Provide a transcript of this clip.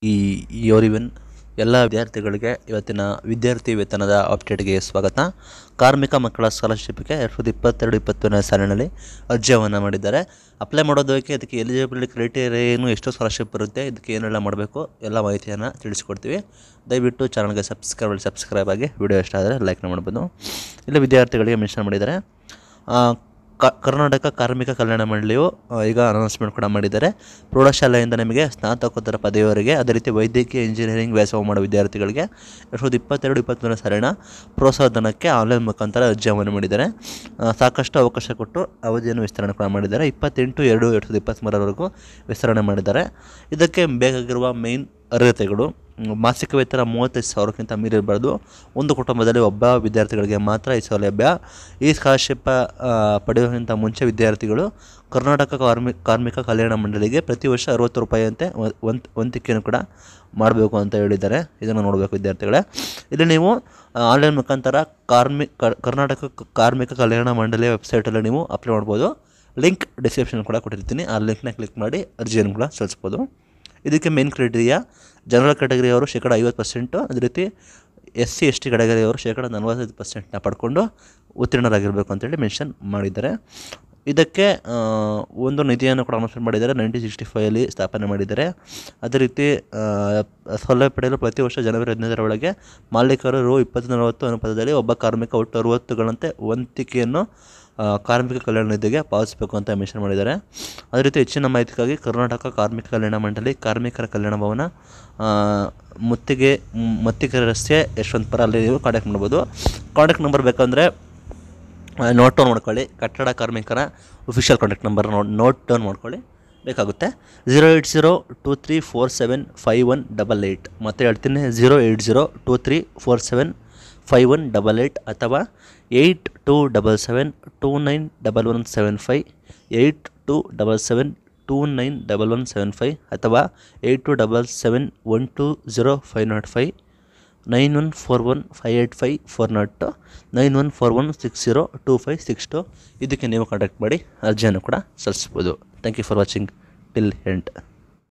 ಈ ಯೋರಿವನ್ ಎಲ್ಲ ವಿದ್ಯಾರ್ಥಿಗಳಿಗೆ ಇವತ್ತಿನ ವಿದ್ಯಾರ್ಥಿ ವೇತನದ ಅಪ್ಡೇಟ್ಗೆ ಸ್ವಾಗತ ಕಾರ್ಮಿಕ ಮಕ್ಕಳ ಸ್ಕಾಲರ್ಶಿಪ್ಗೆ ಎರಡು ಸಾವಿರದ ಇಪ್ಪತ್ತೆರಡು ಇಪ್ಪತ್ತೊಂದನೇ ಸಾಲಿನಲ್ಲಿ ಅರ್ಜಿಯನ್ನು ಮಾಡಿದ್ದಾರೆ ಅಪ್ಲೈ ಮಾಡೋದಕ್ಕೆ ಅದಕ್ಕೆ ಎಲಿಜಿಬಿಲಿಟಿ ಕ್ರೈಟೇರಿಯಾ ಏನು ಎಷ್ಟು ಸ್ಕಾಲರ್ಶಿಪ್ ಬರುತ್ತೆ ಇದಕ್ಕೆ ಏನೆಲ್ಲ ಮಾಡಬೇಕು ಎಲ್ಲ ಮಾಹಿತಿಯನ್ನು ತಿಳಿಸ್ಕೊಡ್ತೀವಿ ದಯವಿಟ್ಟು ಚಾನಲ್ಗೆ ಸಬ್ಸ್ಕ್ರೈಬ್ ಸಬ್ಸ್ಕ್ರೈಬ್ ಆಗಿ ವಿಡಿಯೋ ಇಷ್ಟ ಆದರೆ ಲೈಕ್ನ ಮಾಡ್ಬೋದು ಇಲ್ಲಿ ವಿದ್ಯಾರ್ಥಿಗಳಿಗೆ ಮೆನ್ಷನ್ ಮಾಡಿದ್ದಾರೆ ಆ, ಕ- ಕರ್ನಾಟಕ ಕಾರ್ಮಿಕ ಕಲ್ಯಾಣ ಮಂಡಳಿಯು ಆ, ಈಗ ಅನೌನ್ಸ್ಮೆಂಟ್ ಕೂಡ ಮಾಡಿದ್ದಾರೆ ಪ್ರೌಢಶಾಲೆಯಿಂದ ನಿಮಗೆ ಸ್ನಾತಕೋತ್ತರ ಪದವಿಯವರೆಗೆ ಅದೇ ರೀತಿ ವೈದ್ಯಕೀಯ ಇಂಜಿನಿಯರಿಂಗ್ ವ್ಯಾಸಂಗ ಮಾಡೋ ವಿದ್ಯಾರ್ಥಿಗಳಿಗೆ ಎರಡು ಸಾವಿರದ ಇಪ್ಪತ್ತೆರಡು ಇಪ್ಪತ್ತೊಂದನೇ ಸಾಲಿನ ಪ್ರೋತ್ಸಾಹಧನಕ್ಕೆ ಆನ್ಲೈನ್ ಮುಖಾಂತರ ಅರ್ಜಿಯನ್ನು ಮಾಡಿದ್ದಾರೆ ಆ, ಸಾಕಷ್ಟು ಅವಕಾಶ ಕೊಟ್ಟು ಅವಧಿಯನ್ನು ವಿಸ್ತರಣೆ ಕೂಡ ಮಾಡಿದ್ದಾರೆ ಇಪ್ಪತ್ತೆಂಟು ಎರಡು ಎರಡು ಸಾವಿರದ ಇಪ್ಪತ್ತ್ಮೂರರವರೆಗೂ ವಿಸ್ತರಣೆ ಮಾಡಿದ್ದಾರೆ ಇದಕ್ಕೆ ಬೇಕಾಗಿರುವ ಮೇನ್ ಅರ್ಹತೆಗಳು ಮ್, ಮಾಸಿಕ ವೇತನ ಮೂವತ್ತೈದು ಸಾವಿರಕ್ಕಿಂತ ಮೀರಿರಬಾರ್ದು ಒಂದು ಕುಟುಂಬದಲ್ಲಿ ಒಬ್ಬ ವಿದ್ಯಾರ್ಥಿಗಳಿಗೆ ಮಾತ್ರ ಈ ಸೌಲಭ್ಯ ಈ ಸ್ಕಾಲರ್ಶಿಪ್ ಪಡೆಯುವುದಕ್ಕಿಂತ ಮುಂಚೆ ವಿದ್ಯಾರ್ಥಿಗಳು ಕರ್ನಾಟಕ ಕಾರ್ಮಿಕ ಕಾರ್ಮಿಕ ಕಲ್ಯಾಣ ಮಂಡಳಿಗೆ ಪ್ರತಿ ವರ್ಷ ಅರವತ್ತು ರೂಪಾಯಿಯಂತೆ ವ- ವಂತ್ ವಂತಿಕೆಯನ್ನು ಕೂಡ ಮಾಡಬೇಕು ಅಂತ ಹೇಳಿದ್ದಾರೆ ಇದನ್ನು ನೋಡಬೇಕು ವಿದ್ಯಾರ್ಥಿಗಳೇ ಇಲ್ಲಿ ನೀವು ಆನ್ಲೈನ್ ಮುಖಾಂತರ ಕಾರ್ಮಿ ಕರ್- ಕರ್ನಾಟಕ ಕ- ಕಾರ್ಮಿಕ ಕಲ್ಯಾಣ ಮಂಡಳಿಯ ವೆಬ್ಸೈಟಲ್ಲಿ ನೀವು ಅಪ್ಲೈ ಮಾಡ್ಬೋದು ಲಿಂಕ್ ಡಿಸ್ಕ್ರಿಪ್ಷನ್ ಕೂಡ ಕೊಟ್ಟಿರ್ತೀನಿ ಆ ಲಿಂಕ್ನ ಕ್ಲಿಕ್ ಮಾಡಿ ಅರ್ಜಿಯನ್ನು ಕೂಡ ಸಲ್ಲಿಸ್ಬೋದು ಇದಕ್ಕೆ ಮೇನ್ ಕ್ರೈಟೀರಿಯಾ ಜನರಲ್ ಕ್ಯಾಟಗರಿಯವರು ಶೇಕಡ ಐವತ್ತು ಪರ್ಸೆಂಟು ಅದೇ ರೀತಿ ಎಸ್ ಸಿ ಎಸ್ ಟಿ ಕ್ಯಾಟಗರಿಯವರು ಶೇಕಡ ನಲವತ್ತೈದು ಪರ್ಸೆಂಟ್ನ ಪಡ್ಕೊಂಡು ಉತ್ತೀರ್ಣರಾಗಿರಬೇಕು ಅಂತೇಳಿ ಮೆನ್ಷನ್ ಮಾಡಿದ್ದಾರೆ ಇದಕ್ಕೆ ಆ, ಒಂದು ನಿಧಿಯನ್ನು ಕೂಡ ಅನೌನ್ಸ್ಮೆಂಟ್ ಮಾಡಿದ್ದಾರೆ ನೈನ್ಟೀನ್ ಸಿಕ್ಸ್ಟಿ ಫೈವಲ್ಲಿ ಸ್ಥಾಪನೆ ಮಾಡಿದ್ದಾರೆ ಅದೇ ರೀತಿ ಆ, ಸೌಲಭ್ಯ ಪಡೆಯಲು ಪ್ರತಿ ವರ್ಷ ಜನವರಿ ಹದಿನೈದರ ಒಳಗೆ ಮಾಲೀಕರು ರು ಇಪ್ಪತ್ತು ನಲವತ್ತು ಅನುಪಾತದಲ್ಲಿ ಒಬ್ಬ ಕಾರ್ಮಿಕ ಒಟ್ಟು ಅರುವತ್ತುಗಳಂತೆ ವಂತಿಕೆಯನ್ನು ಆ, ಕಾರ್ಮಿಕ ಕಲ್ಯಾಣ ನಿಧಿಗೆ ಪಾವತಿಸಬೇಕು ಅಂತ ಮೆನ್ಷನ್ ಮಾಡಿದ್ದಾರೆ ಅದೇ ರೀತಿ ಹೆಚ್ಚಿನ ಮಾಹಿತಿಗಾಗಿ ಕರ್ನಾಟಕ ಕಾರ್ಮಿಕ ಕಲ್ಯಾಣ ಮಂಡಳಿ ಕಾರ್ಮಿಕರ ಕಲ್ಯಾಣ ಭವನ ಆ, ಮುತ್ತಿಗೆ ಮ್, ಮತ್ತಿಕೆರೆ ರಸ್ತೆ ಯಶವಂತಪುರ ಅಲ್ಲಿ ನೀವು ಕಾಂಟ್ಯಾಕ್ಟ್ ಮಾಡ್ಬೋದು ಕಾಂಟ್ಯಾಕ್ಟ್ ನಂಬರ್ ಬೇಕಂದರೆ ನೋಟ್ ಡೌನ್ ಮಾಡ್ಕೊಳ್ಳಿ ಕಟ್ಟಡ ಕಾರ್ಮಿಕರ official contact number note note down ಮಾಡ್ಕೊಳ್ಳಿ ಬೇಕಾಗುತ್ತೆ zero eight zero two three four seven five one double eight ಮತ್ತೆ ಹೇಳ್ತೀನಿ zero eight zero two three four seven five one double eight ಅಥವಾ eight two double seven two nine double one seven five eight two double seven two nine double one seven five ಅಥವಾ eight two double seven one two zero five nought five nine one four one five eight five four nought two nine one four one six zero two five six two ಇದಕ್ಕೆ ನೀವು contact ಮಾಡಿ ಅರ್ಜಿಯನ್ನು ಕೂಡ ಸಲ್ಲಿಸ್ಬೋದು thank you for watching till end